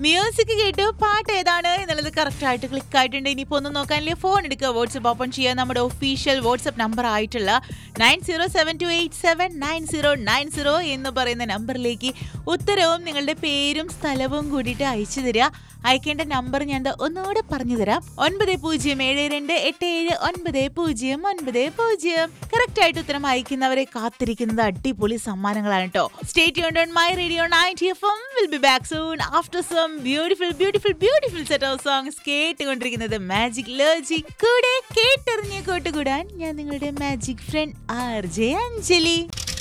music കേട്ടു പാട്ട് ഏതാണ് എന്നുള്ളത് കറക്റ്റ് ആയിട്ട് ക്ലിക്ക് ആയിട്ടുണ്ട് ഇനിയിപ്പോ ഒന്ന് നോക്കാനില്ലേ ഫോൺ എടുക്കുക വാട്സ്ആപ്പ് ഓപ്പൺ ചെയ്യുക നമ്മുടെ ഒഫീഷ്യൽ വാട്സ്ആപ്പ് നമ്പർ ആയിട്ടുള്ള nine zero seven two eight seven nine zero nine zero എന്ന് പറയുന്ന നമ്പറിലേക്ക് ഉത്തരവും നിങ്ങളുടെ പേരും സ്ഥലവും കൂടിയിട്ട് അയച്ചു തരിക അയക്കേണ്ട നമ്പർ ഞാൻ ദാ ഒന്നുകൂടെ പറഞ്ഞു തരാം ഒൻപത് പൂജ്യം ഏഴ് രണ്ട് എട്ട് ഏഴ് ഒൻപത് പൂജ്യം ഒൻപത് പൂജ്യം കറക്റ്റ് ആയിട്ട് ഉത്തരം അയക്കുന്നവരെ കാത്തിരിക്കുന്നത് അടിപൊളി സമ്മാനങ്ങളാണ് കേട്ടോ സ്റ്റേറ്റ് ഓൺ my radio ninety F M will be back soon after some beautiful beautiful beautiful set of songs കേട്ടുകൊണ്ടിരിക്കുന്നത് മാജിക് ലോജിക് കൂടെ കേട്ടറിഞ്ഞ് കൂട്ടുകൂടാൻ ഞാൻ നിങ്ങളുടെ magic friend R J Anjali